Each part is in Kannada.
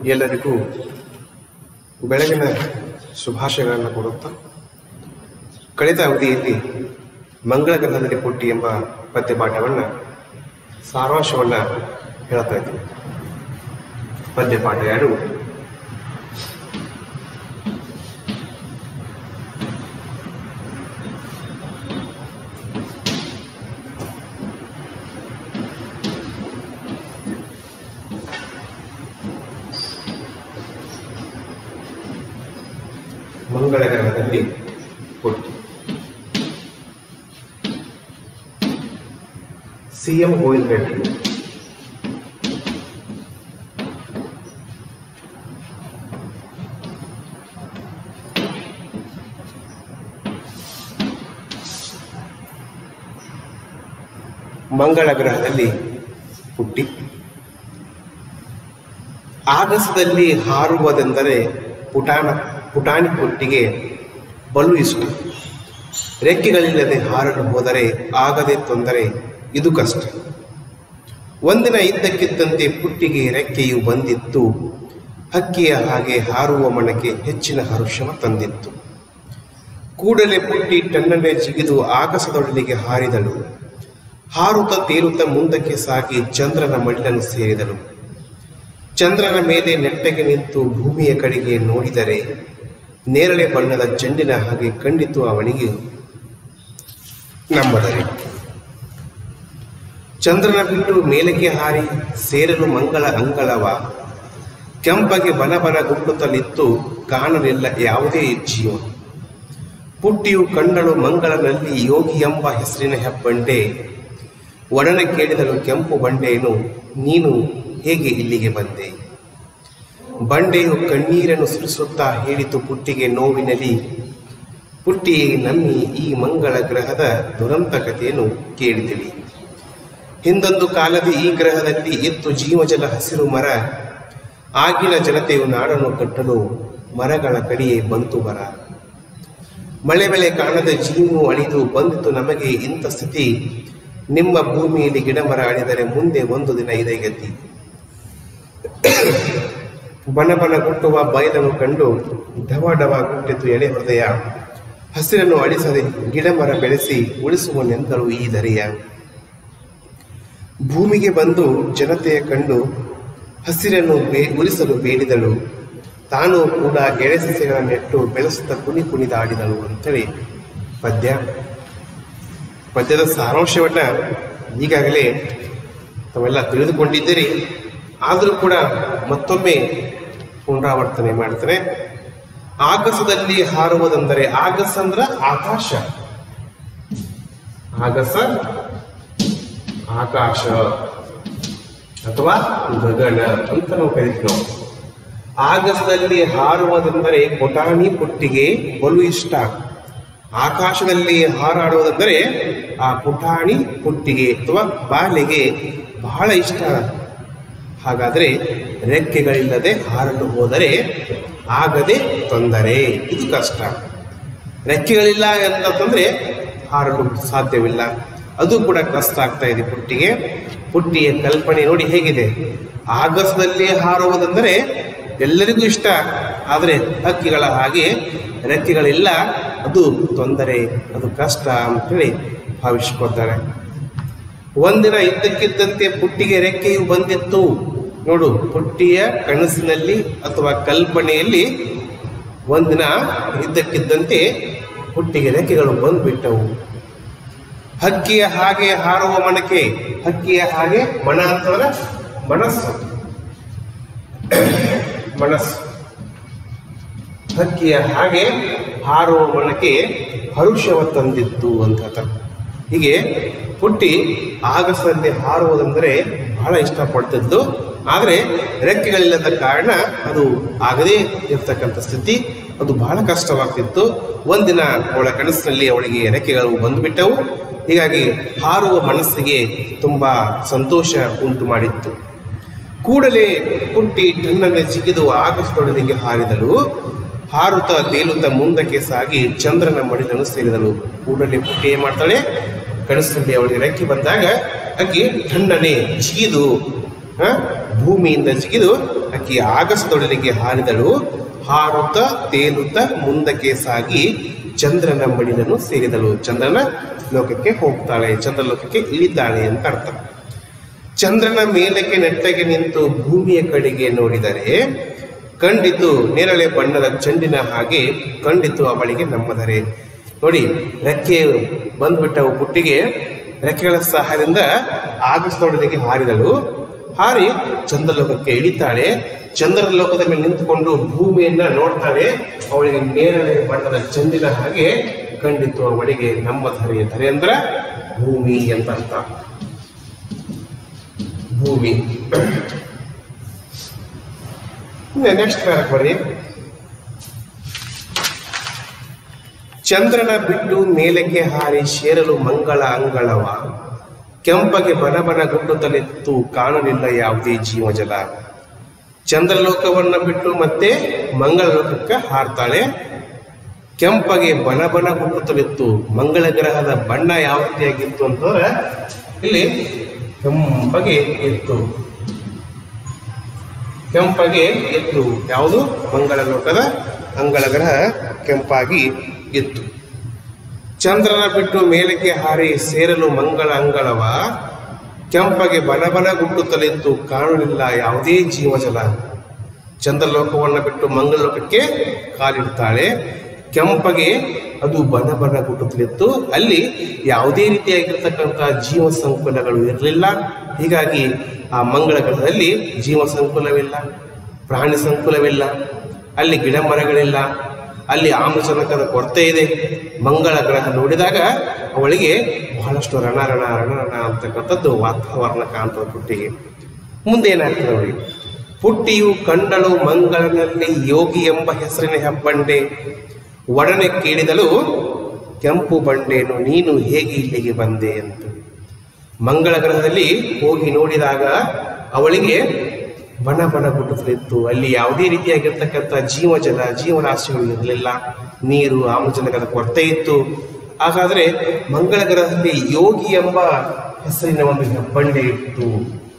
ಎಲ್ಲರಿಗೂ ಬೆಳಗಿನ ಶುಭಾಶಯಗಳನ್ನು ಕೊಡುತ್ತಾ ಕಳೆದ ಅವಧಿಯಲ್ಲಿ ಮಂಗಳ ಗ್ರಹದಲ್ಲಿ ಪುಟ್ಟಿ ಎಂಬ ಪದ್ಯಪಾಠವನ್ನು ಸಾರಾಂಶವನ್ನು ಹೇಳ್ತಾ ಇದ್ದೀನಿ ಪದ್ಯಪಾಠ ಯಾರು ಮಂಗಳ ಗ್ರಹದಲ್ಲಿ ಪುಟ್ಟಿ ಸಿಎಂ ಗೋವಿಂದ ರೆಡ್ಡಿ ಮಂಗಳ ಗ್ರಹದಲ್ಲಿ ಹುಟ್ಟಿ ಆಗಸದಲ್ಲಿ ಹಾರುವುದೆಂದರೆ ಪುಟಾಣ ಪುಟಾಣಿ ಪುಟ್ಟಿಗೆ ಬಲು ಇಷ್ಟ ರೆಕ್ಕೆಗಳಿಲ್ಲದೆ ಹಾರಲು ಹೋದರೆ ಆಗದೆ ತೊಂದರೆ ಇದು ಕಷ್ಟ ಒಂದಿನ ಇದ್ದಕ್ಕಿದ್ದಂತೆ ಪುಟ್ಟಿಗೆ ರೆಕ್ಕೆಯು ಬಂದಿತ್ತು ಹಕ್ಕಿಯ ಹಾಗೆ ಹಾರುವ ಮನಕ್ಕೆ ಹೆಚ್ಚಿನ ಹರುಷವ ತಂದಿತ್ತು ಕೂಡಲೇ ಪುಟ್ಟಿ ಟನ್ನನೆ ಜಿಗಿದು ಆಗಸದೊಡಲಿಗೆ ಹಾರಿದಳು ಹಾರುತ್ತ ತೇಲುತ್ತ ಮುಂದಕ್ಕೆ ಸಾಗಿ ಚಂದ್ರನ ಮಡಿಲನ್ನು ಸೇರಿದಳು ಚಂದ್ರನ ಮೇಲೆ ನೆಟ್ಟಗೆ ನಿಂತು ಭೂಮಿಯ ಕಡೆಗೆ ನೋಡಿದರೆ ನೇರಳೆ ಬಣ್ಣದ ಚೆಂಡಿನ ಹಾಗೆ ಕಂಡಿತು ಅವನಿಗೆ ನಂಬದರೆ ಚಂದ್ರನ ಬಿಟ್ಟು ಮೇಲಕ್ಕೆ ಹಾರಿ ಸೇರಲು ಮಂಗಳ ಅಂಗಳವ ಕೆಂಪಗೆ ಬನ ಬನ ಗುಟ್ಟುತ್ತಲಿತ್ತು ಕಾಣಲಿಲ್ಲ ಯಾವುದೇ ಜೀವ ಪುಟ್ಟಿಯು ಕಂಡಳು ಮಂಗಳನಲ್ಲಿ ಯೋಗಿ ಎಂಬ ಹೆಸರಿನ ಹೆಬ್ಬಂಡೆ ಒಡನೆ ಕೇಳಿದಳು ಕೆಂಪು ಬಂಡೆಯನ್ನು ನೀನು ಹೇಗೆ ಇಲ್ಲಿಗೆ ಬಂದೆ ಬಂಡೆಯು ಕಣ್ಣೀರನ್ನು ಸುರಿಸುತ್ತಾ ಹೇಳಿತು ಪುಟ್ಟಿಗೆ ನೋವಿನಲ್ಲಿ ಪುಟ್ಟಿ ನಮ್ಮಿ ಈ ಮಂಗಳ ಗ್ರಹದ ದುರಂತ ಕಥೆಯನ್ನು ಕೇಳಿದಿಳಿ ಹಿಂದೊಂದು ಕಾಲದ ಈ ಗ್ರಹದಲ್ಲಿ ಇತ್ತು ಜೀವಜಲ ಹಸಿರು ಮರ ಆಗಿನ ಜನತೆಯು ನಾಡನ್ನು ಕಟ್ಟಲು ಮರಗಳ ಕಡೆಯೇ ಬಂತು ಬರ ಮಳೆ ಬೆಳೆ ಕಾಣದ ಜೀವನು ಅಳಿದು ಬಂದಿತು ನಮಗೆ ಇಂಥ ಸ್ಥಿತಿ ನಿಮ್ಮ ಭೂಮಿಯಲ್ಲಿ ಗಿಡ ಮರ ಅಳಿದರೆ ಮುಂದೆ ಒಂದು ದಿನ ಇದೇ ಗತಿ ಬನ ಬನ ಗುಟ್ಟುವ ಬಯಲನ್ನು ಕಂಡು ಡವ ಡವ ಗುಟ್ಟಿತು ಎಳೆ ಹೃದಯ ಹಸಿರನ್ನು ಅಳಿಸದೆ ಗಿಡ ಮರ ಬೆಳೆಸಿ ಉಳಿಸುವನೆಂದಳು ಈ ದರೆಯ ಭೂಮಿಗೆ ಬಂದು ಜನತೆಯ ಕಂಡು ಹಸಿರನ್ನು ಬೇ ಉಳಿಸಲು ಬೇಡಿದಳು ತಾನು ಕೂಡ ಎಳೆ ಸಸ್ಯಗಳ ನೆಟ್ಟು ಬೆಳೆಸುತ್ತಾ ಕುಣಿ ಕುಣಿದಾಡಿದಳು ಅಂತೇಳಿ ಪದ್ಯ ಪದ್ಯದ ಸಾರಾಂಶವನ್ನ ಈಗಾಗಲೇ ತಾವೆಲ್ಲ ತಿಳಿದುಕೊಂಡಿದ್ದೀರಿ ಆದರೂ ಕೂಡ ಮತ್ತೊಮ್ಮೆ ಪುನರಾವರ್ತನೆ ಮಾಡ್ತೇನೆ ಆಗಸದಲ್ಲಿ ಹಾರುವುದೆಂದರೆ ಆಗಸ ಅಂದ್ರ ಆಕಾಶ ಆಗಸ ಆಕಾಶ ಅಥವಾ ಗಗನ ಅಂತ ನಾವು ಕರಿತೀವಿ ನಾವು ಆಗಸದಲ್ಲಿ ಹಾರುವುದೆಂದರೆ ಪುಟಾಣಿ ಪುಟ್ಟಿಗೆ ಬಲು ಇಷ್ಟ ಆಕಾಶದಲ್ಲಿ ಹಾರಾಡುವುದೆಂದರೆ ಆ ಪುಟಾಣಿ ಪುಟ್ಟಿಗೆ ಅಥವಾ ಬಾಲೆಗೆ ಬಹಳ ಇಷ್ಟ ಹಾಗಾದರೆ ರೆಕ್ಕೆಗಳಿಲ್ಲದೆ ಹಾರಲು ಹೋದರೆ ಆಗದೆ ತೊಂದರೆ ಇದು ಕಷ್ಟ ರೆಕ್ಕೆಗಳಿಲ್ಲ ಅಂತಂದ್ರೆ ಹಾರಲು ಸಾಧ್ಯವಿಲ್ಲ ಅದು ಕೂಡ ಕಷ್ಟ ಆಗ್ತಾ ಇದೆ ಪುಟ್ಟಿಗೆ ಪುಟ್ಟಿಯ ಕಲ್ಪನೆ ನೋಡಿ ಹೇಗಿದೆ ಆಗಸದಲ್ಲಿ ಹಾರುವುದೆಂದರೆ ಎಲ್ಲರಿಗೂ ಇಷ್ಟ ಆದರೆ ಹಕ್ಕಿಗಳ ಹಾಗೆ ರೆಕ್ಕೆಗಳಿಲ್ಲ ಅದು ತೊಂದರೆ ಅದು ಕಷ್ಟ ಅಂತೇಳಿ ಭಾವಿಸ್ಕೊತಾರೆ ಒಂದಿನ ಇದ್ದಕ್ಕಿದ್ದಂತೆ ಪುಟ್ಟಿಗೆ ರೆಕ್ಕೆಯು ಬಂದಿತ್ತು ನೋಡು ಪುಟ್ಟಿಯ ಕನಸಿನಲ್ಲಿ ಅಥವಾ ಕಲ್ಪನೆಯಲ್ಲಿ ಒಂದಿನ ಇದ್ದಕ್ಕಿದ್ದಂತೆ ಪುಟ್ಟಿಗೆ ರೆಕ್ಕೆಗಳು ಬಂದ್ಬಿಟ್ಟವು ಹಕ್ಕಿಯ ಹಾಗೆ ಹಾರುವ ಮನಕ್ಕೆ ಹಕ್ಕಿಯ ಹಾಗೆ ಮನ ಅಂತಂದ್ರೆ ಮನಸ್ಸು ಮನಸ್ಸು ಹಕ್ಕಿಯ ಹಾಗೆ ಹಾರುವ ಮನಕ್ಕೆ ಹರುಷವ ತಂದಿತ್ತು ಅಂತ ಹೇಳ್ತಾರೆ. ಹೀಗೆ ಪುಟ್ಟಿ ಆಗಸದಲ್ಲಿ ಹಾರುವುದೆಂದರೆ ಬಹಳ ಇಷ್ಟಪಡ್ತಿದ್ದು ಆದರೆ ರೆಕ್ಕೆಗಳಿಲ್ಲದ ಕಾರಣ ಅದು ಆಗದೇ ಇರ್ತಕ್ಕಂಥ ಸ್ಥಿತಿ ಅದು ಬಹಳ ಕಷ್ಟವಾಗ್ತಿತ್ತು ಒಂದಿನ ಅವಳ ಕನಸಿನಲ್ಲಿ ಅವಳಿಗೆ ರೆಕ್ಕೆಗಳು ಬಂದುಬಿಟ್ಟವು ಹೀಗಾಗಿ ಹಾರುವ ಮನಸ್ಸಿಗೆ ತುಂಬಾ ಸಂತೋಷ ಉಂಟು ಮಾಡಿತ್ತು ಕೂಡಲೇ ಪುಟ್ಟಿ ಟನ್ನನ್ನು ಜಿಗಿದು ಆಗಸದೊಡಲಿಗೆ ಹಾರಿದಳು ಹಾರುತ್ತಾ ತೇಲುತ್ತಾ ಮುಂದಕ್ಕೆ ಸಾಗಿ ಚಂದ್ರನ ಮಡಿಲನ್ನು ಸೇರಿದಳು ಕೂಡಲೇ ಪುಟ್ಟಿ ಏನ್ ಮಾಡ್ತಾಳೆ ಕನಸಿನಲ್ಲಿ ಅವಳಿಗೆ ರೆಕ್ಕೆ ಬಂದಾಗ ಆಕೆ ಟನ್ನನೆ ಜಿಗಿದು ಆ, ಭೂಮಿಯಿಂದ ಜಿಗಿದು ಆಕಿ ಆಗಸದೊಡಲಿಗೆ ಹಾರಿದಳು ಹಾರುತ್ತ ತೇಲುತ್ತ ಮುಂದಕ್ಕೆ ಸಾಗಿ ಚಂದ್ರನ ಮಡಿಲನ್ನು ಸೇರಿದಳು ಚಂದ್ರನ ಲೋಕಕ್ಕೆ ಹೋಗ್ತಾಳೆ ಚಂದ್ರಲೋಕಕ್ಕೆ ಇಳಿತಾಳೆ ಅಂತ ಅರ್ಥ ಚಂದ್ರನ ಮೇಲಕ್ಕೆ ನೆಟ್ಟಗೆ ನಿಂತು ಭೂಮಿಯ ಕಡೆಗೆ ನೋಡಿದರೆ ಕಂಡಿತು ನೇರಳೆ ಬಣ್ಣದ ಚೆಂಡಿನ ಹಾಗೆ ಕಂಡಿತು ಅವಳಿಗೆ ನಮ್ಮದರೆ ನೋಡಿ ರೆಕ್ಕೆ ಬಂದ್ಬಿಟ್ಟವು ಪುಟ್ಟಿಗೆ ರೆಕ್ಕೆಗಳ ಸಹಾಯದಿಂದ ಆಗಸದೊಡಲಿಗೆ ಹಾರಿದಳು ಹಾರಿ ಚಂದ್ರಲೋಕಕ್ಕೆ ಇಳಿತಾಳೆ ಚಂದ್ರ ಲೋಕದ ಮೇಲೆ ನಿಂತುಕೊಂಡು ಭೂಮಿಯನ್ನ ನೋಡ್ತಾಳೆ ಅವಳಿಗೆ ನೇರಳೆ ಬಣ್ಣದ ಚೆಂಡಿನ ಹಾಗೆ ಕಂಡಿತು ಅವಳಿಗೆ ನಮ್ಮ ಧರೆ ಧರೆ ಅಂದ್ರ ಭೂಮಿ ಅಂತ ಅರ್ಥ ಭೂಮಿ ನೆಕ್ಸ್ಟ್ ಬರ್ರಿ ಚಂದ್ರನ ಬಿಟ್ಟು ಮೇಲಕ್ಕೆ ಹಾರಿ ಸೇರಲು ಮಂಗಳ ಅಂಗಳವ ಕೆಂಪಗೆ ಬನಬನ ಗುಡ್ಡುತ್ತಲಿತ್ತು ಕಾಣಲಿಲ್ಲ ಯಾವುದೇ ಜೀವಜಲ ಚಂದ್ರಲೋಕವನ್ನ ಬಿಟ್ಟು ಮತ್ತೆ ಮಂಗಳ ಲೋಕಕ್ಕೆ ಹಾರ್ತಾಳೆ ಕೆಂಪಗೆ ಬನಬನ ಗುಡ್ಡುತ್ತಲಿತ್ತು ಮಂಗಳ ಗ್ರಹದ ಬಣ್ಣ ಯಾವ ರೀತಿಯಾಗಿತ್ತು ಅಂತಂದ್ರೆ ಇಲ್ಲಿ ಕೆಂಪಗೆ ಇತ್ತು ಕೆಂಪಗೆ ಇತ್ತು ಯಾವುದು ಮಂಗಳ ಲೋಕದ ಅಂಗಳ ಗ್ರಹ ಕೆಂಪಾಗಿ ಇತ್ತು ಚಂದ್ರನ ಬಿಟ್ಟು ಮೇಲಕ್ಕೆ ಹಾರಿ ಸೇರಲು ಮಂಗಳ ಅಂಗಳವ ಕೆಂಪಗೆ ಬನಬನ ಗುಟ್ಟುತ್ತಲಿತ್ತು ಕಾಣಲಿಲ್ಲ ಯಾವುದೇ ಜೀವಜಲ ಚಂದ್ರಲೋಕವನ್ನು ಬಿಟ್ಟು ಮಂಗಳ ಲೋಕಕ್ಕೆ ಕಾಲಿಡ್ತಾಳೆ ಕೆಂಪಗೆ ಅದು ಬನ ಬನ ಗುಟ್ಟುತ್ತಲಿತ್ತು ಅಲ್ಲಿ ಯಾವುದೇ ರೀತಿಯಾಗಿರ್ತಕ್ಕಂಥ ಜೀವ ಸಂಕುಲಗಳು ಇರಲಿಲ್ಲ ಹೀಗಾಗಿ ಆ ಮಂಗಳ ಗ್ರಹದಲ್ಲಿ ಜೀವ ಸಂಕುಲವಿಲ್ಲ ಪ್ರಾಣಿ ಸಂಕುಲವಿಲ್ಲ ಅಲ್ಲಿ ಗಿಡ ಮರಗಳಿಲ್ಲ ಅಲ್ಲಿ ಆಮ್ಲಜನಕದ ಕೊರತೆ ಇದೆ ಮಂಗಳ ಗ್ರಹ ನೋಡಿದಾಗ ಅವಳಿಗೆ ಬಹಳಷ್ಟು ರಣ ರಣ ರಣ ರಣ ಅಂತಕ್ಕಂಥದ್ದು ವಾತಾವರಣ ಕಾಣ್ತದೆ ಪುಟ್ಟಿಗೆ ಮುಂದೆ ಏನಾಗ್ತದೆ ನೋಡಿ ಪುಟ್ಟಿಯು ಕಂಡಳು ಮಂಗಳನಲ್ಲಿ ಯೋಗಿ ಎಂಬ ಹೆಸರಿನ ಹೆಬ್ಬಂಡೆ ಒಡನೆ ಕೇಳಿದಳು ಕೆಂಪು ಬಂಡೇನು ನೀನು ಹೇಗೆ ಇಲ್ಲಿಗೆ ಬಂದೆ ಅಂತ ಮಂಗಳ ಗ್ರಹದಲ್ಲಿ ಹೋಗಿ ನೋಡಿದಾಗ ಅವಳಿಗೆ ಬಣ ಬಣ ಗುಟ್ಟುತ್ತಿತ್ತು ಅಲ್ಲಿ ಯಾವುದೇ ರೀತಿಯಾಗಿರ್ತಕ್ಕಂಥ ಜೀವಜಲ ಜೀವರಾಶಿಗಳು ಇರಲಿಲ್ಲ ನೀರು ಆಮ್ಲಜನಕದ ಕೊರತೆ ಇತ್ತು ಹಾಗಾದ್ರೆ ಮಂಗಳ ಗ್ರಹದಲ್ಲಿ ಯೋಗಿ ಎಂಬ ಹೆಸರಿನ ಒಂದು ಹೆಬ್ಬಂಡೆ ಇತ್ತು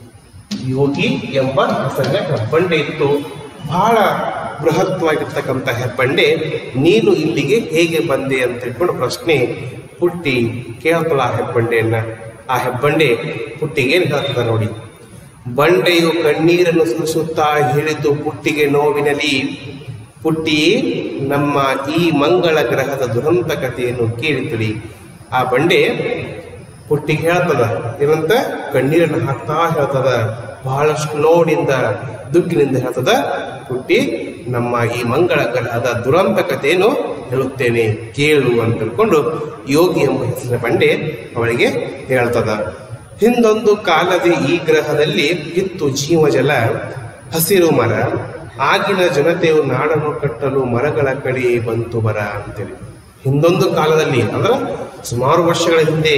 ಯೋಗಿ ಎಂಬ ಹೆಸರಿನ ಹೆಬ್ಬಂಡೆ ಇತ್ತು ಬಹಳ ಬೃಹತ್ವಾಗಿರ್ತಕ್ಕಂಥ ಹೆಬ್ಬಂಡೆ ನೀನು ಇಲ್ಲಿಗೆ ಹೇಗೆ ಬಂದೆ ಅಂತ ತಿಳ್ಕೊಂಡು ಪ್ರಶ್ನೆ ಪುಟ್ಟಿ ಕೇಳ್ತಾಳ ಆ ಹೆಬ್ಬಂಡೆಯನ್ನ ಆ ಹೆಬ್ಬಂಡೆ ಪುಟ್ಟಿಗೆ ಏನ್ ಹೇಳ್ತದ ನೋಡಿ ಬಂಡೆಯು ಕಣ್ಣೀರನ್ನು ಸುರಿಸುತ್ತಾ ಹೇಳಿತು ಪುಟ್ಟಿಗೆ ನೋವಿನಲ್ಲಿ ಪುಟ್ಟಿ ನಮ್ಮ ಈ ಮಂಗಳ ಗ್ರಹದ ದುರಂತ ಕಥೆಯನ್ನು ಕೇಳಿತಳಿ ಆ ಬಂಡೆ ಪುಟ್ಟಿಗೆ ಹೇಳ್ತದ ಏನಂತ ಕಣ್ಣೀರನ್ನು ಹಾಕ್ತಾ ಹೇಳ್ತದ ಬಹಳಷ್ಟು ನೋಡಿಂದ ದುಃಖಿನಿಂದ ಹೇಳ್ತದ ಪುಟ್ಟಿ ನಮ್ಮ ಈ ಮಂಗಳ ಗ್ರಹದ ದುರಂತ ಕಥೆಯನ್ನು ಹೇಳುತ್ತೇನೆ ಕೇಳು ಅಂತ ತಿಳ್ಕೊಂಡು ಯೋಗಿ ಎಂಬ ಹೆಸರಿನ ಬಂಡೆ ಅವಳಿಗೆ ಹೇಳ್ತದ ಹಿಂದೊಂದು ಕಾಲದ ಈ ಗ್ರಹದಲ್ಲಿ ಇತ್ತು ಜೀವಜಲ ಹಸಿರು ಮರ ಆಗಿನ ಜನತೆಯು ನಾಡನ್ನು ಕಟ್ಟಲು ಮರಗಳ ಕಡೆ ಬಂತು ಬರ ಅಂತೇಳಿ ಹಿಂದೊಂದು ಕಾಲದಲ್ಲಿ ಅಂದ್ರೆ ಸುಮಾರು ವರ್ಷಗಳ ಹಿಂದೆ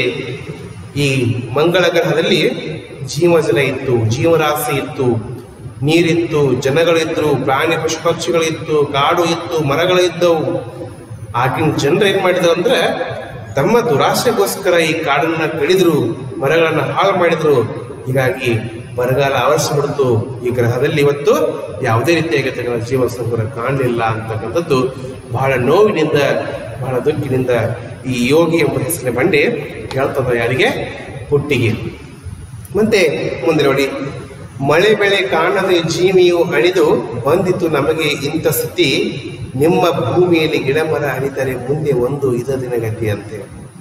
ಈ ಮಂಗಳ ಗ್ರಹದಲ್ಲಿ ಜೀವಜಲ ಇತ್ತು ಜೀವರಾಶಿ ಇತ್ತು ನೀರಿತ್ತು ಜನಗಳಿದ್ರು ಪ್ರಾಣಿ ಪಶು ಪಕ್ಷಿಗಳಿತ್ತು ಕಾಡು ಇತ್ತು ಮರಗಳು ಇದ್ದವು ಆಗಿನ ಜನರು ಏನ್ ಮಾಡಿದ್ರು ಅಂದ್ರೆ ತಮ್ಮ ದುರಾಸೆಗೋಸ್ಕರ ಈ ಕಾಡನ್ನ ಕಡಿದ್ರು ಮರಗಳನ್ನ ಹಾಳು ಮಾಡಿದ್ರು ಹೀಗಾಗಿ ಬರಗಾಲ ಆವರಿಸಿಬಿಡ್ತು ಈ ಗ್ರಹದಲ್ಲಿ ಇವತ್ತು ಯಾವುದೇ ರೀತಿಯಾಗಿರ್ತಕ್ಕಂಥ ಜೀವ ಸಂಕುಲ ಕಾಣಲಿಲ್ಲ ಅಂತಕ್ಕಂಥದ್ದು ಬಹಳ ನೋವಿನಿಂದ ಬಹಳ ದುಃಖಿನಿಂದ ಈ ಯೋಗಿ ಎಂಬ ಹೆಸರಿನ ಬಂಡೆ ಹೇಳ್ತದ ಯಾರಿಗೆ ಪುಟ್ಟಿಗೆ ಮತ್ತೆ ಮುಂದೆ ನೋಡಿ ಮಳೆ ಬೆಳೆ ಕಾಣದೆ ಜೀವಿಯು ಅಣಿದು ಬಂದಿತು ನಮಗೆ ಇಂಥ ಸ್ಥಿತಿ ನಿಮ್ಮ ಭೂಮಿಯಲ್ಲಿ ಗಿಡ ಮರ ಅಣಿದರೆ ಮುಂದೆ ಒಂದು ಇದ ದಿನಗತಿ ಅಂತೆ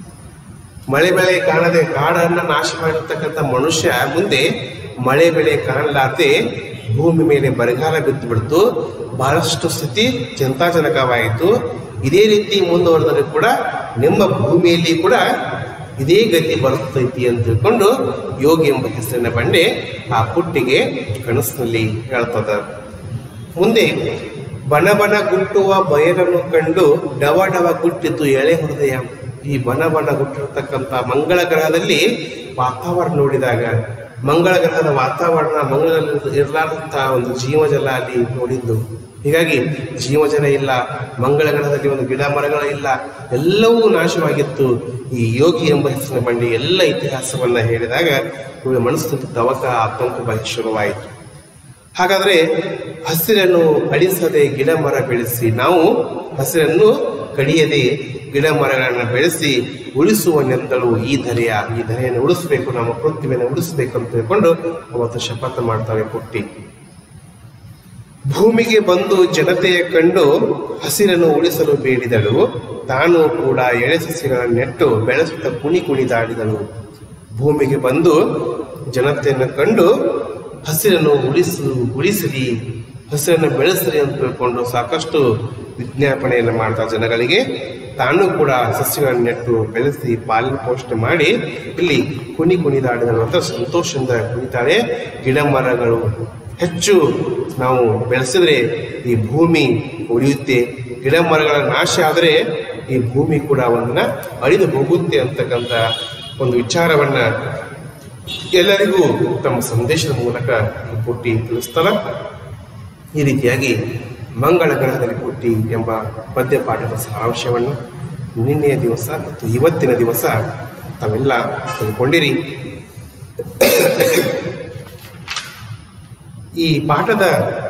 ಮಳೆ ಬೆಳೆ ಕಾಣದೆ ಕಾಡನ್ನ ನಾಶ ಮಾಡಿರ್ತಕ್ಕಂಥ ಮನುಷ್ಯ ಮುಂದೆ ಮಳೆ ಬೆಳೆ ಕಾಣಲಾರ್ದೆ ಭೂಮಿ ಮೇಲೆ ಬರಗಾಲ ಬಿದ್ದು ಬಿಡ್ತು ಬಹಳಷ್ಟು ಸ್ಥಿತಿ ಚಿಂತಾಜನಕವಾಯಿತು ಇದೇ ರೀತಿ ಮುಂದುವರೆದರೆ ಕೂಡ ನಿಮ್ಮ ಭೂಮಿಯಲ್ಲಿ ಕೂಡ ಇದೇ ಗತಿ ಬರುತ್ತೈತಿ ಅಂತ ತಿಳ್ಕೊಂಡು ಯೋಗಿ ಎಂಬ ಹೆಸರಿನ ಬಂಡೆ ಆ ಪುಟ್ಟಿಗೆ ಕನಸಿನಲ್ಲಿ ಹೇಳ್ತದ ಮುಂದೆ ಬನ ಬನ ಗುಟ್ಟುವ ಬಯಲನ್ನು ಕಂಡು ಡವ ಡವ ಗುಟ್ಟಿತು ಎಳೆ ಹೃದಯ ಈ ಬನ ಬನ ಗುಟ್ಟಿರ್ತಕ್ಕಂಥ ಮಂಗಳ ಗ್ರಹದಲ್ಲಿ ವಾತಾವರಣ ನೋಡಿದಾಗ ಮಂಗಳ ಗ್ರಹದ ವಾತಾವರಣ ಮಂಗಳದಲ್ಲಿ ಇರಲಾರ್ದಂಥ ಒಂದು ಜೀವಜಲ ಅಲ್ಲಿ ನೋಡಿದ್ದು ಹೀಗಾಗಿ ಜೀವಜಲ ಇಲ್ಲ ಮಂಗಳ ಗ್ರಹದಲ್ಲಿ ಒಂದು ಗಿಡ ಮರಗಳ ಇಲ್ಲ ಎಲ್ಲವೂ ನಾಶವಾಗಿತ್ತು ಈ ಯೋಗಿ ಎಂಬ ಹೆಸರಿನ ಬಂಡಿ ಎಲ್ಲ ಇತಿಹಾಸವನ್ನ ಹೇಳಿದಾಗ ಇವಳ ಮನಸ್ಸು ತವಕ ಆತಂಕ ಬಹಳ ಶುರುವಾಯಿತು ಹಾಗಾದ್ರೆ ಹಸಿರನ್ನು ಅಳಿಸದೆ ಗಿಡ ಮರ ಬೆಳೆಸಿ ನಾವು ಹಸಿರನ್ನು ಕಡಿಯದೆ ಗಿಡ ಮರಗಳನ್ನು ಬೆಳೆಸಿ ಉಳಿಸುವನೆಂದಳು ಈ ಧರೆಯ ಈ ಧರೆಯನ್ನು ಉಳಿಸಬೇಕು ನಮ್ಮ ಪೃಥ್ವಿಯನ್ನು ಉಳಿಸಬೇಕು ಅಂತ ತಿಳ್ಕೊಂಡು ಅವತ್ತು ಶಪಥ ಮಾಡ್ತಾಳೆ ಪುಟ್ಟಿ ಭೂಮಿಗೆ ಬಂದು ಜನತೆಯ ಕಂಡು ಹಸಿರನ್ನು ಉಳಿಸಲು ಬೇಡಿದಳು ತಾನು ಕೂಡ ಎಳೆಸಸಿಗಳನ್ನು ನೆಟ್ಟು ಬೆಳೆಸುತ್ತ ಕುಣಿ ಕುಣಿದಾಡಿದಳು ಭೂಮಿಗೆ ಬಂದು ಜನತೆಯನ್ನು ಕಂಡು ಹಸಿರನ್ನು ಉಳಿಸು ಉಳಿಸಿರಿ ಹಸಿರನ್ನು ಬೆಳೆಸಿರಿ ಅಂತ ತಿಳ್ಕೊಂಡು ಸಾಕಷ್ಟು ವಿಜ್ಞಾಪನೆಯನ್ನು ಮಾಡ್ತಾ ಜನಗಳಿಗೆ ತಾನು ಕೂಡ ಸಸ್ಯಗಳನ್ನು ನೆಟ್ಟು ಬೆಳೆಸಿ ಪಾಲನೆ ಪೋಷಣೆ ಮಾಡಿ ಇಲ್ಲಿ ಕುಣಿ ಕುಣಿದಾಡಿದಳು ಅಂತ ಸಂತೋಷದಿಂದ ಕುಣಿತಾಳೆ ಗಿಡ ಮರಗಳು ಹೆಚ್ಚು ನಾವು ಬೆಳೆಸಿದ್ರೆ ಈ ಭೂಮಿ ಉಳಿಯುತ್ತೆ ಗಿಡ ಮರಗಳ ನಾಶ ಆದರೆ ಈ ಭೂಮಿ ಕೂಡ ಒಂದಿನ ಅಳಿದು ಹೋಗುತ್ತೆ ಅಂತಕ್ಕಂಥ ಒಂದು ವಿಚಾರವನ್ನ ಎಲ್ಲರಿಗೂ ತಮ್ಮ ಸಂದೇಶದ ಮೂಲಕ ಈ ಪುಟ್ಟಿ ತಿಳಿಸ್ತಾರ ಈ ರೀತಿಯಾಗಿ ಮಂಗಳ ಗ್ರಹದಲ್ಲಿ ಪುಟ್ಟಿ ಎಂಬ ಪದ್ಯ ಪಾಠದ ಸಾರಾಂಶವನ್ನು ನಿನ್ನೆಯ ದಿವಸ ಮತ್ತು ಇವತ್ತಿನ ದಿವಸ ತಾವೆಲ್ಲ ತಿಳ್ಕೊಂಡಿರಿ ಈ ಪಾಠದ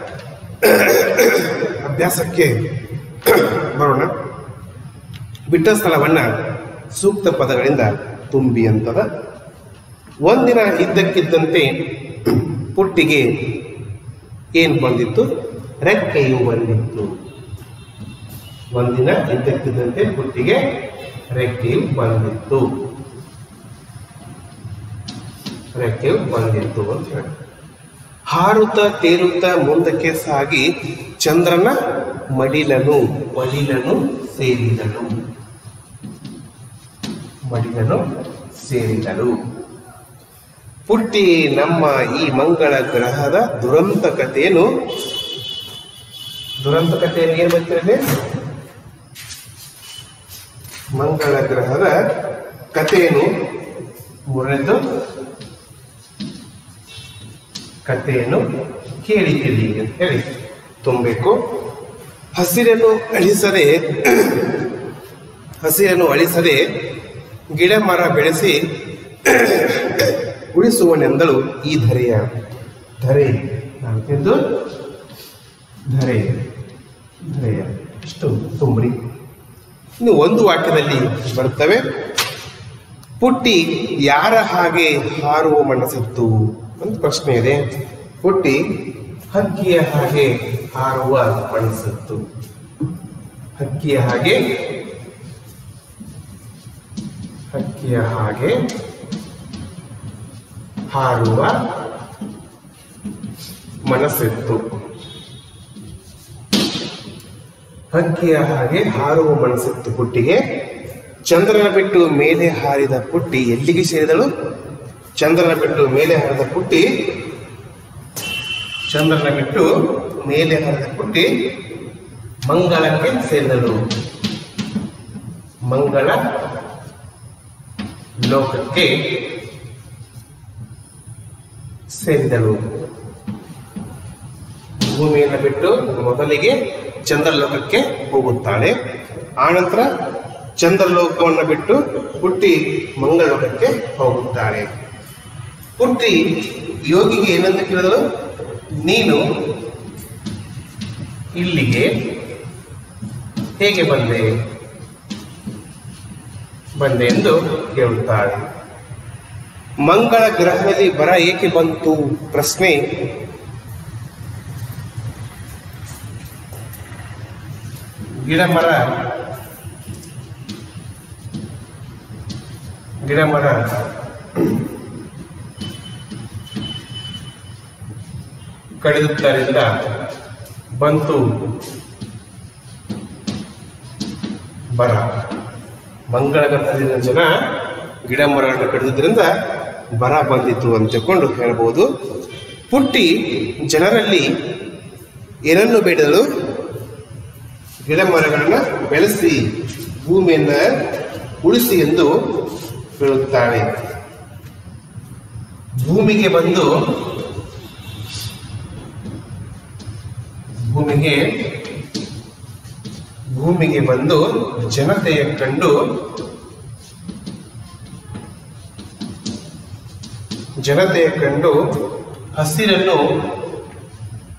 ಅಭ್ಯಾಸಕ್ಕೆ ಬರೋಣ ಬಿಟ್ಟ ಸ್ಥಳವನ್ನ ಸೂಕ್ತ ಪದಗಳಿಂದ ತುಂಬಿ ಅಂತದ ಒಂದಿನ ಇದ್ದಕ್ಕಿದ್ದಂತೆ ಪುಟ್ಟಿಗೆ ಏನು ಬಂದಿತ್ತು ರೆಕ್ಕೆಯು ಬಂದಿತ್ತು ಒಂದಿನ ಇದ್ದಕ್ಕಿದ್ದಂತೆ ಪುಟ್ಟಿಗೆ ರೆಕ್ಕೆಯು ಬಂದಿತ್ತು ರೆಕ್ಕೆಯು ಬಂದಿತ್ತು ಅಂತ ಹೇಳಿ ಹಾರುತ್ತಾ ತೇರುತ್ತಾ ಮುಂದಕ್ಕೆ ಸಾಗಿ ಚಂದ್ರನ ಮಡಿಲನು ಮಡಿಲನು ಸೇರಿದಳು ಮಡಿಲನು ಸೇರಿದಳು ಪುಟ್ಟಿ ನಮ್ಮ ಈ ಮಂಗಳ ಗ್ರಹದ ದುರಂತ ಕಥೆಯನ್ನು ದುರಂತ ಕಥೆಯನ್ನು ಏನ್ ಬರ್ತಿರಲಿ ಮಂಗಳ ಗ್ರಹದ ಕಥೆಯನ್ನು ಮುರಿದು ಕಥೆಯನ್ನು ಕೇಳಿದ್ದೀರಿ ಅಂತ ಹೇಳಿ ತುಂಬಬೇಕು ಹಸಿರನ್ನು ಅಳಿಸದೆ ಹಸಿರನ್ನು ಅಳಿಸದೆ ಗಿಡ ಮರ ಬೆಳೆಸಿ ಉಳಿಸುವನೆಂದಳು ಈ ಧರೆಯ ಧರೆ ನಾಲ್ಕೆಂದು ಧರೆ ಧರೆಯ ಇಷ್ಟು ತುಂಬ್ರಿ ಇನ್ನು ಒಂದು ವಾಕ್ಯದಲ್ಲಿ ಬರ್ತವೆ ಪುಟ್ಟಿ ಯಾರ ಹಾಗೆ ಹಾರುವ ಮನಸ್ಸಿತ್ತು ಒಂದು ಪ್ರಶ್ನೆ ಇದೆ ಪುಟ್ಟಿ ಹಕ್ಕಿಯ ಹಾಗೆ ಹಾರುವ ಮನಸ್ಸಿತ್ತು ಹಕ್ಕಿಯ ಹಾಗೆ ಹಕ್ಕಿಯ ಹಾಗೆ ಹಾರುವ ಮನಸ್ಸಿತ್ತು ಹಕ್ಕಿಯ ಹಾಗೆ ಹಾರುವ ಮನಸ್ಸಿತ್ತು ಪುಟ್ಟಿಗೆ ಚಂದ್ರನ ಬಿಟ್ಟು ಮೇಲೆ ಹಾರಿದ ಪುಟ್ಟಿ ಎಲ್ಲಿಗೆ ಸೇರಿದಳು ಚಂದ್ರನ ಬಿಟ್ಟು ಮೇಲೆ ಹಾರಿದ ಪುಟ್ಟಿ ಚಂದ್ರನ ಬಿಟ್ಟು ಮೇಲೆ ಹಾರಿದ ಪುಟ್ಟಿ ಮಂಗಳಕ್ಕೆ ಸೇರಿದಳು ಮಂಗಳ ಲೋಕಕ್ಕೆ ಸೇರಿದಳು ಭೂಮಿಯನ್ನು ಬಿಟ್ಟು ಮೊದಲಿಗೆ ಚಂದ್ರಲೋಕಕ್ಕೆ ಹೋಗುತ್ತಾಳೆ ಆನಂತರ ಚಂದ್ರಲೋಕವನ್ನು ಬಿಟ್ಟು ಹುಟ್ಟಿ ಮಂಗಳಲೋಕಕ್ಕೆ ಹೋಗುತ್ತಾಳೆ ಹುಟ್ಟಿ ಯೋಗಿಗೆ ಏನಂತ ಕೇಳಿದಳು ನೀನು ಇಲ್ಲಿಗೆ ಹೇಗೆ ಬಂದೆ ಬಂದೆ ಎಂದು ಕೇಳುತ್ತಾಳೆ ಮಂಗಳ ಗ್ರಹದಲ್ಲಿ ಬರ ಏಕೆ ಬಂತು ಪ್ರಶ್ನೆ ಗಿಡ ಮರ ಗಿಡ ಮರ ಕಡಿದುದ್ದರಿಂದ ಬಂತು ಬರ ಮಂಗಳ ಗ್ರಹದಲ್ಲಿನ ಜನ ಗಿಡ ಮರಗಳನ್ನು ಕಡಿದುದರಿಂದ ಬರ ಬಂದಿತ್ತು ಅಂತ ತಿಳ್ಕೊಂಡು ಹೇಳ್ಬೋದು ಪುಟ್ಟಿ ಜನರಲ್ಲಿ ಏನನ್ನು ಬೇಡಲು ಗಿಡ ಮರಗಳನ್ನು ಬೆಳೆಸಿ ಭೂಮಿಯನ್ನ ಉಳಿಸಿ ಎಂದು ಹೇಳುತ್ತಾಳೆ ಭೂಮಿಗೆ ಬಂದು ಭೂಮಿಗೆ ಭೂಮಿಗೆ ಬಂದು ಜನತೆಯ ಕಂಡು ಜನತೆಯ ಕಂಡು ಹಸಿರನ್ನು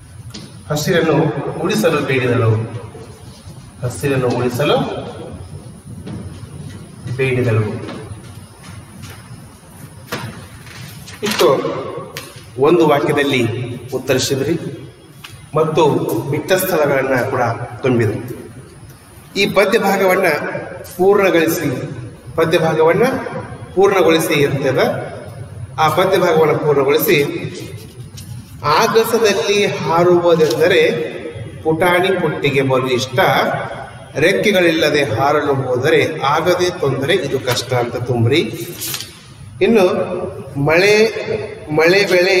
ಹಸಿರನ್ನು ಉಳಿಸಲು ಬೇಡಿದಳು ಹಸಿರನ್ನು ಉಳಿಸಲು ಬೇಡಿದಳು ಇಷ್ಟು ಒಂದು ವಾಕ್ಯದಲ್ಲಿ ಉತ್ತರಿಸಿದ್ರಿ ಮತ್ತು ಬಿಟ್ಟ ಸ್ಥಳಗಳನ್ನು ಕೂಡ ತುಂಬಿದರು ಈ ಪದ್ಯ ಭಾಗವನ್ನ ಪೂರ್ಣಗೊಳಿಸಿ ಪದ್ಯ ಭಾಗವನ್ನ ಪೂರ್ಣಗೊಳಿಸಿ ಇರ್ತದ ಆ ಪದ್ಯ ಭಾಗವನ್ನು ಪೂರ್ಣಗೊಳಿಸಿ ಆಗಸದಲ್ಲಿ ಹಾರುವುದೆಂದರೆ ಪುಟಾಣಿ ಪುಟ್ಟಿಗೆ ಬಲು ಇಷ್ಟ ರೆಕ್ಕೆಗಳಿಲ್ಲದೆ ಹಾರಲು ಹೋದರೆ ಆಗದೆ ತೊಂದರೆ ಇದು ಕಷ್ಟ ಅಂತ ತುಂಬ್ರಿ ಇನ್ನು ಮಳೆ ಮಳೆ ಬೆಳೆ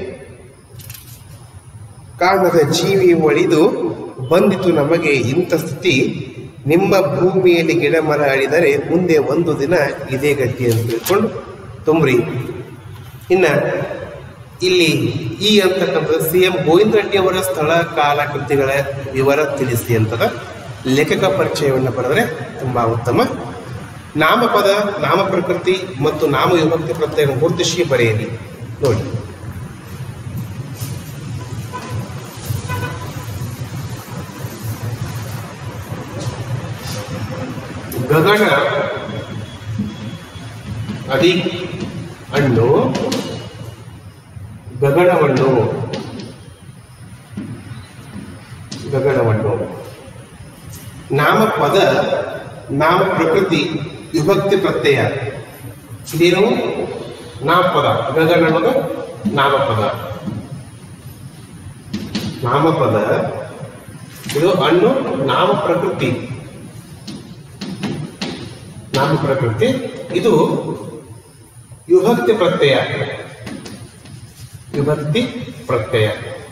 ಕಾರಣದ ಜೀವಿ ಒಳಿದು ಬಂದಿತು ನಮಗೆ ಇಂಥ ಸ್ಥಿತಿ ನಿಮ್ಮ ಭೂಮಿಯಲ್ಲಿ ಗಿಡ ಮರ ಅಳಿದರೆ ಮುಂದೆ ಒಂದು ದಿನ ಇದೇ ಗತಿ ಅಂತ ತಿಳ್ಕೊಂಡು ತುಂಬ್ರಿ ಇನ್ನ ಇಲ್ಲಿ ಈ ಅಂತಕ್ಕಂಥದ್ದು ಸಿ ಎಂ ಗೋವಿಂದ ರೆಡ್ಡಿ ಅವರ ಸ್ಥಳ ಕಾಲ ಕೃತಿಗಳ ವಿವರ ತಿಳಿಸಿ ಅಂತದ ಲೇಖಕ ಪರಿಚಯವನ್ನು ಬರೆದ್ರೆ ತುಂಬಾ ಉತ್ತಮ ನಾಮಪದ ನಾಮ ಪ್ರಕೃತಿ ಮತ್ತು ನಾಮ ವಿಭಕ್ತಿ ಪ್ರತ್ಯಯ ಗುರುತಿಸಿ ಬರೆಯಿರಿ ನೋಡಿ ಗಗನ ಅದಿ ಹಣ್ಣು ಗಗನವನ್ನು ಗಗನವನ್ನು ನಾಮಪದ ನಾಮ ಪ್ರಕೃತಿ ವಿಭಕ್ತಿ ಪ್ರತ್ಯಯ ಇದೇನು ನಾಮಪದ ಗಗನ ಅನ್ನೋದು ನಾಮಪದ ನಾಮಪದ ಇದು ಹಣ್ಣು ನಾಮ ಪ್ರಕೃತಿ ನಾಮ ಪ್ರಕೃತಿ ಇದು ವಿಭಕ್ತಿ ಪ್ರತ್ಯಯ ವಿಭಕ್ತಿ ಪ್ರತ್ಯಯ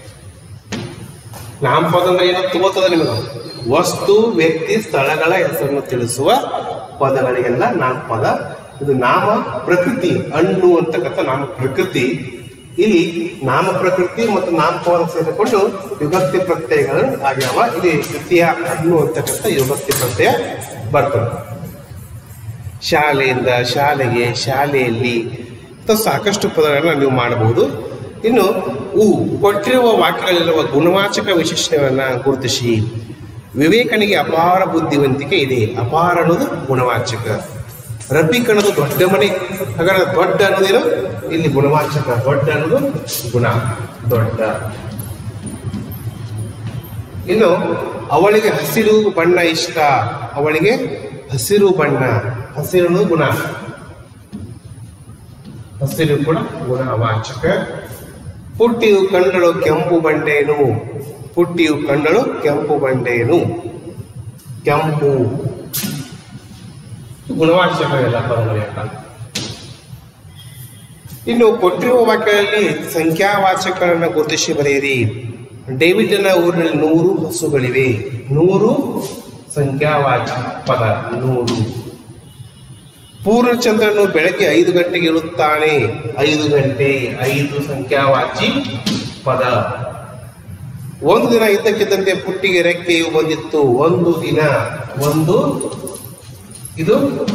ನಾಮಪದ ಅಂದ್ರೆ ಏನೋ ತಗೋತದ ನಿಮಗೆ ವಸ್ತು ವ್ಯಕ್ತಿ ಸ್ಥಳಗಳ ಹೆಸರನ್ನು ತಿಳಿಸುವ ಪದಗಳಿಗೆಲ್ಲ ನಾಮಪದ ಇದು ನಾಮ ಪ್ರಕೃತಿ ಹಣ್ಣು ಅಂತಕ್ಕಂಥ ನಾಮ ಪ್ರಕೃತಿ ಇಲ್ಲಿ ನಾಮ ಪ್ರಕೃತಿ ಮತ್ತು ನಾಮಪದ ಸೇರಿಕೊಂಡು ವಿಭಕ್ತಿ ಪ್ರತ್ಯಯಗಳು ಆಗ್ಯಾವ ಇಲ್ಲಿ ತೃತೀಯ ಹಣ್ಣು ಅಂತಕ್ಕಂಥ ವಿಭಕ್ತಿ ಪ್ರತ್ಯಯ ಬರ್ತದೆ ಶಾಲೆಯಿಂದ ಶಾಲೆಗೆ ಶಾಲೆಯಲ್ಲಿ ಅಂತ ಸಾಕಷ್ಟು ಪದಗಳನ್ನು ನೀವು ಮಾಡಬಹುದು ಇನ್ನು ಉ ಕೊಟ್ಟಿರುವ ವಾಕ್ಯಗಳಲ್ಲಿರುವ ಗುಣವಾಚಕ ವಿಶೇಷಣವನ್ನು ಗುರುತಿಸಿ ವಿವೇಕನಿಗೆ ಅಪಾರ ಬುದ್ಧಿವಂತಿಕೆ ಇದೆ ಅಪಾರ ಅನ್ನೋದು ಗುಣವಾಚಕ ರಬ್ಬಿಕ್ ಅನ್ನೋದು ದೊಡ್ಡ ಮನೆ ಹಾಗಾದ್ರೆ ದೊಡ್ಡ ಅನ್ನೋದೇನು ಇಲ್ಲಿ ಗುಣವಾಚಕ ದೊಡ್ಡ ಅನ್ನೋದು ಗುಣ ದೊಡ್ಡ ಇನ್ನು ಅವಳಿಗೆ ಹಸಿರು ಬಣ್ಣ ಇಷ್ಟ ಅವಳಿಗೆ ಹಸಿರು ಬಣ್ಣ ಹಸಿರು ಅನ್ನೋದು ಗುಣ ಹಸಿರು ಕೂಡ ಗುಣವಾಚಕ ಪುಟ್ಟಿಯು ಕಂಡಳು ಕೆಂಪು ಬಂಡೇನು ಪುಟ್ಟಿಯು ಕಂಡಳು ಕೆಂಪು ಬಂಡೇನು ಕೆಂಪು ಗುಣವಾಚಕ ಎಲ್ಲ ಪದಗಳಿಲ್ಲ ಇನ್ನು ಕೊಟ್ಟಿರುವ ವಾಕ್ಯದಲ್ಲಿ ಸಂಖ್ಯಾವಾಚಕಗಳನ್ನು ಗುರುತಿಸಿ ಬರೆಯಿರಿ ಡೇವಿಡ್ನ ಊರಿನಲ್ಲಿ ನೂರು ಹಸುಗಳಿವೆ ನೂರು ಸಂಖ್ಯಾವಾಚಕ ಪದ ನೂರು ಪೂರ್ಣಚಂದ್ರನು ಬೆಳಗ್ಗೆ ಐದು ಗಂಟೆಗೆ ಇರುತ್ತಾನೆ ಐದು ಗಂಟೆ ಐದು ಸಂಖ್ಯಾವಾಚಿ ಪದ ಒಂದು ದಿನ ಇದ್ದಕ್ಕಿದ್ದಂತೆ ಪುಟ್ಟಿಗೆ ರೆಕ್ಕೆಯು ಬಂದಿತ್ತು ಒಂದು ದಿನ ಒಂದು ಇದು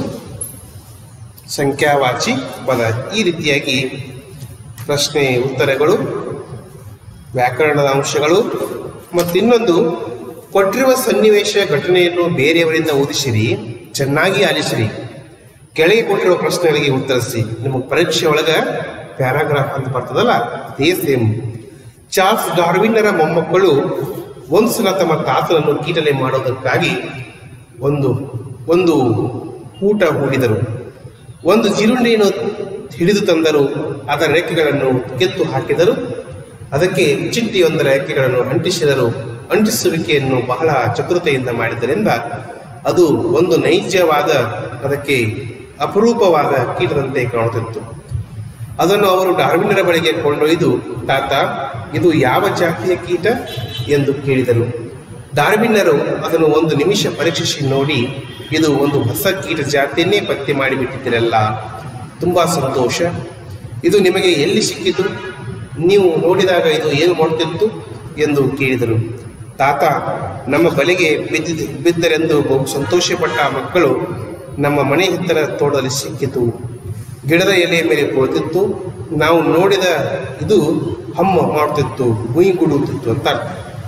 ಸಂಖ್ಯಾವಾಚಿ ಪದ ಈ ರೀತಿಯಾಗಿ ಪ್ರಶ್ನೆ ಉತ್ತರಗಳು ವ್ಯಾಕರಣದ ಅಂಶಗಳು ಮತ್ತು ಇನ್ನೊಂದು ಕೊಟ್ಟಿರುವ ಸನ್ನಿವೇಶ ಘಟನೆಯನ್ನು ಬೇರೆಯವರಿಂದ ಓದಿಸಿರಿ ಚೆನ್ನಾಗಿ ಆಲಿಸಿರಿ ಕೆಳಗೆ ಕೊಟ್ಟಿರುವ ಪ್ರಶ್ನೆಗಳಿಗೆ ಉತ್ತರಿಸಿ ನಿಮಗೆ ಪರೀಕ್ಷೆ ಒಳಗ ಪ್ಯಾರಾಗ್ರಾಫ್ ಅಂತ ಬರ್ತದಲ್ಲ ಅದೇ ಸೇಮ್ ಚಾರ್ಲ್ಸ್ ಡಾರ್ವಿನ್ನರ ಮೊಮ್ಮಕ್ಕಳು ಒಂದು ಸಲ ತಮ್ಮ ತಾತನನ್ನು ಕೀಟಲೆ ಮಾಡೋದಕ್ಕಾಗಿ ಒಂದು ಒಂದು ಊಟ ಹೂಡಿದರು ಒಂದು ಜಿರುಂಡಿಯನ್ನು ಹಿಡಿದು ತಂದರು ಅದರ ರೆಕ್ಕೆಗಳನ್ನು ಕೆತ್ತು ಹಾಕಿದರು ಅದಕ್ಕೆ ಚಿಟ್ಟಿಯೊಂದರ ರೆಕ್ಕೆಗಳನ್ನು ಅಂಟಿಸಿದರು ಅಂಟಿಸುವಿಕೆಯನ್ನು ಬಹಳ ಚತುರತೆಯಿಂದ ಮಾಡಿದ್ದರಿಂದ ಅದು ಒಂದು ನೈಜವಾದ ಅದಕ್ಕೆ ಅಪರೂಪವಾದ ಕೀಟದಂತೆ ಕಾಣುತ್ತಿತ್ತು ಅದನ್ನು ಅವರು ಡಾರ್ವಿನ್ನರ ಬಳಿಗೆ ಕೊಂಡೊಯ್ದು ತಾತ ಇದು ಯಾವ ಜಾತಿಯ ಕೀಟ ಎಂದು ಕೇಳಿದರು ಡಾರ್ವಿನ್ನರು ಅದನ್ನು ಒಂದು ನಿಮಿಷ ಪರೀಕ್ಷಿಸಿ ನೋಡಿ ಇದು ಒಂದು ಹೊಸ ಕೀಟ ಜಾತಿಯನ್ನೇ ಪತ್ತೆ ಮಾಡಿಬಿಟ್ಟಿದ್ದೀರಲ್ಲ ತುಂಬಾ ಸಂತೋಷ ಇದು ನಿಮಗೆ ಎಲ್ಲಿ ಸಿಕ್ಕಿತು ನೀವು ನೋಡಿದಾಗ ಇದು ಏನು ಮಾಡುತ್ತಿತ್ತು ಎಂದು ಕೇಳಿದರು ತಾತ ನಮ್ಮ ಬಲೆಗೆ ಬಿದ್ದಿದ್ ಬಿದ್ದರೆಂದು ಬಹು ಸಂತೋಷಪಟ್ಟ ಆ ಮಕ್ಕಳು ನಮ್ಮ ಮನೆ ಹಿತ್ತರ ತೋಟದಲ್ಲಿ ಸಿಕ್ಕಿತು ಗಿಡದ ಎಲೆಯ ಮೇಲೆ ಕುಳಿತಿತ್ತು ನಾವು ನೋಡಿದ ಇದು ಹಮ್ಮ ಮಾಡುತ್ತಿತ್ತು ಗುಯಿ ಗುಡುತ್ತಿತ್ತು ಅಂತ ಅರ್ಥ.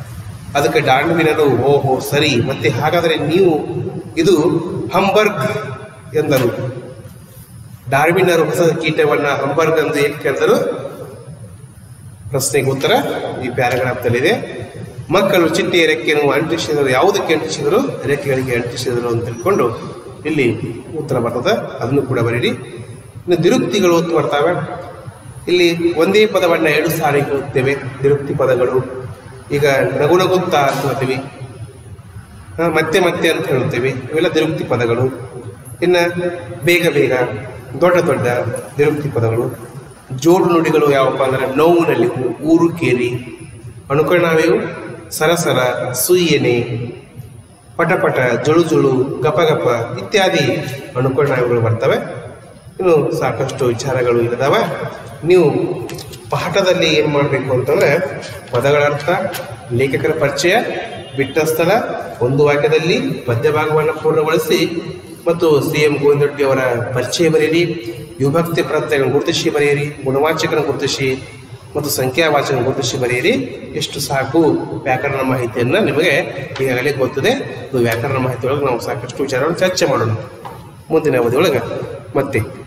ಅದಕ್ಕೆ ಡಾರ್ವಿನರು ಓಹೋ ಸರಿ ಮತ್ತೆ ಹಾಗಾದರೆ ನೀವು ಇದು ಹಂಬರ್ಗ್ ಎಂದರು ಡಾರ್ವಿನರು ಹೊಸ ಕೀಟವನ್ನ ಹಂಬರ್ಗ್ ಎಂದು ಏಕೆ ಕರೆದರು ಪ್ರಶ್ನೆಗೆ ಉತ್ತರ ಈ ಪ್ಯಾರಾಗ್ರಾಫ್ದಲ್ಲಿದೆ ಮಕ್ಕಳು ಚಿಟ್ಟೆಯ ರೆಕ್ಕೆಯನ್ನು ಅಂಟಿಸಿದರು ಯಾವುದಕ್ಕೆ ಅಂಟಿಸಿದರು ರೆಕ್ಕೆಗಳಿಗೆ ಅಂಟಿಸಿದರು ಅಂತ ತಿಳ್ಕೊಂಡು ಇಲ್ಲಿ ಉತ್ತರ ಬರ್ತದೆ ಅದನ್ನು ಕೂಡ ಬರೀರಿ ಇನ್ನು ದಿರುಕ್ತಿಗಳು ಅಂತ ಬರ್ತವೆ ಇಲ್ಲಿ ಒಂದೇ ಪದವನ್ನು ಎರಡು ಸಾರಿ ಹೇಳುತ್ತೇವೆ ದಿರುಕ್ತಿ ಪದಗಳು ಈಗ ನಗು ನಗುತ್ತಾ ಅಂತ ಹೇಳ್ತೀವಿ ಆ, ಮತ್ತೆ ಮತ್ತೆ ಅಂತ ಹೇಳುತ್ತೇವೆ ಇವೆಲ್ಲ ದಿರುಕ್ತಿ ಪದಗಳು ಇನ್ನು ಬೇಗ ಬೇಗ ದೊಡ್ಡ ದೊಡ್ಡ ದಿರುಕ್ತಿ ಪದಗಳು ಜೋಡು ನುಡಿಗಳು ಯಾವಪ್ಪ ಅಂದರೆ ನೋವಿನಲ್ಲಿ ಊರು ಕೇರಿ ಅಣುಕರಣಾವೆಯು ಸರಸರ ಸುಯ್ಯನೆ ಪಟಪಟ ಜುಳು ಜುಳು ಗಪ ಗಪ ಇತ್ಯಾದಿ ಅಣುಕರಣಾವೆಗಳು ಬರ್ತವೆ ಇನ್ನು ಸಾಕಷ್ಟು ವಿಚಾರಗಳು ಇಲ್ಲದವ ನೀವು ಪಾಠದಲ್ಲಿ ಏನು ಮಾಡಬೇಕು ಅಂತಂದರೆ ಪದಗಳ ಅರ್ಥ ಲೇಖಕರ ಪರಿಚಯ ಬಿಟ್ಟ ಸ್ಥಳ ಒಂದು ವಾಕ್ಯದಲ್ಲಿ ಪದ್ಯ ಭಾಗವನ್ನು ಪೂರ್ಣಗೊಳಿಸಿ ಮತ್ತು ಸಿ ಎಂ ಗೋವಿಂದೊಡ್ಡಿ ಅವರ ಪರಿಚಯ ಬರೆಯಿರಿ ವಿಭಕ್ತಿ ಪ್ರತ್ಯಯಗಳನ್ನು ಗುರುತಿಸಿ ಬರೆಯಿರಿ ಗುಣವಾಚಕನ ಗುರುತಿಸಿ ಮತ್ತು ಸಂಖ್ಯಾವಾಚಕ ಗುರುತಿಸಿ ಬರೆಯಿರಿ ಎಷ್ಟು ಸಾಕು ವ್ಯಾಕರಣ ಮಾಹಿತಿಯನ್ನು ನಿಮಗೆ ಈಗಾಗಲೇ ಗೊತ್ತಿದೆ ಇದು ವ್ಯಾಕರಣ ಮಾಹಿತಿ ಒಳಗೆ ನಾವು ಸಾಕಷ್ಟು ವಿಚಾರವನ್ನು ಚರ್ಚೆ ಮಾಡೋಣ ಮುಂದಿನ ಅವಧಿಯೊಳಗೆ ಮತ್ತೆ